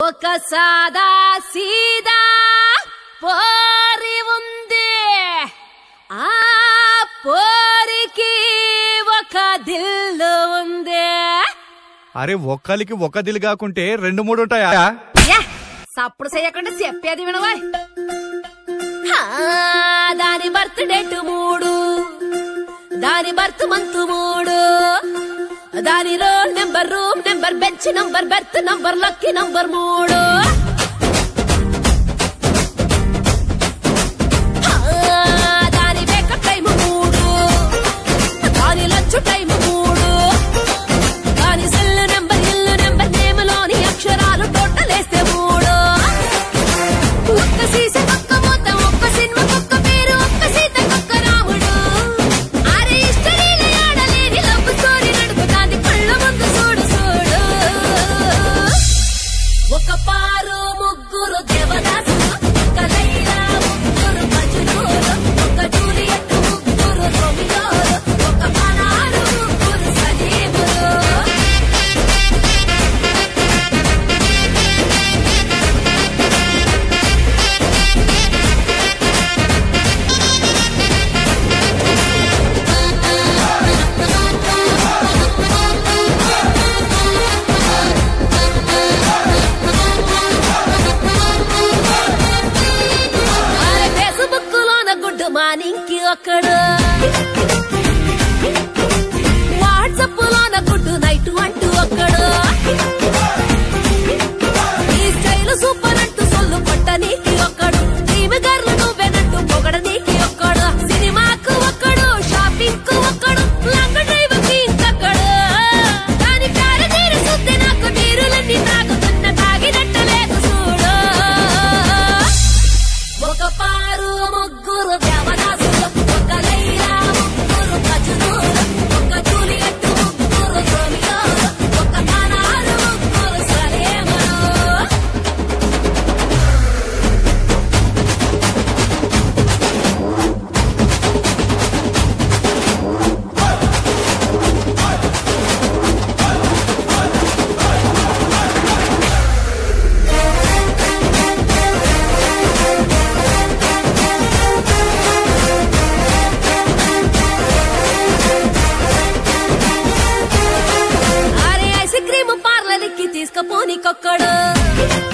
ఒక సాదా సీదా పోరి ఉంది ఆ పోరికి ఒక దిల్లు ఉంది అరే ఒక్కలికి ఒక దిలు కాకుంటే రెండు మూడు ఉంటాయా యా, సప్పుడు చేయకుండా చెప్పేది వినవా దాని బర్త్ డేట్ మూడు దాని బర్త్ మంత్ మూడు దాని roll number room number bench number berth number lucky number మూడు ఆ, దాని వేకప్ టైం మూడు దాని లంచ్ టైం మూడు దాని సెల్ నెంబర్ ఇల్లు నెంబర్ నేములోని అక్షరాలు టోటల్ వేస్తే మూడు ఒక్క సీస ఒక్క మూత ఒక్క సినిమా ఒక్క పేరు ఒక్క సీత ఒక్క రాముడు అరే ఇష్టలీల ఆడలేని లవ్ స్టోరీ నడుపుతాంది కళ్ళ ముందు చూడు చూడు ఒక పారు ముగ్గురు దేవదాసులు ఒక లైలా ముగ్గురు మజునూరు ఒక జూలియట్ ముగ్గురు రోమియోలు ఒక పనారు ముగ్గురు సలీములు అరే ఫేస్బుక్ లోన గుడ్ మార్నింగ్ కి ఒక్కడు వాట్సాప్ లోన గుడ్ నైట్ అంటూ ఒక్కడు ఈ స్టైల్ సూపర్ అంటూ సొల్లు కొట్ట నీకి ఒక్కడు డ్రీమ్ గర్ల్ నువ్వేనంటూ పొగడ నీకి ఒక్కడు సినిమాకు ఒక్కడు షాపింగ్ కు ఒక్కడు లాంగ్ డ్రైవ్ కి ఇంకొకడు దాని పేరు తీరు సుద్ది నాకు నీరులన్నీ తాగుతున్న తాగినట్టు లేదు చూడు ఒక పారు ముగ్గురు దేవదాసులు ఒక లైలా ముగ్గురు మజునూరు ఒక జూలియట్ ముగ్గురు రోమియోలు ఒక పనారు ముగ్గురు సలేములు అరే ఐస్ క్రీమ్ పార్లర్ కి తీసుకపోని కొక్కడు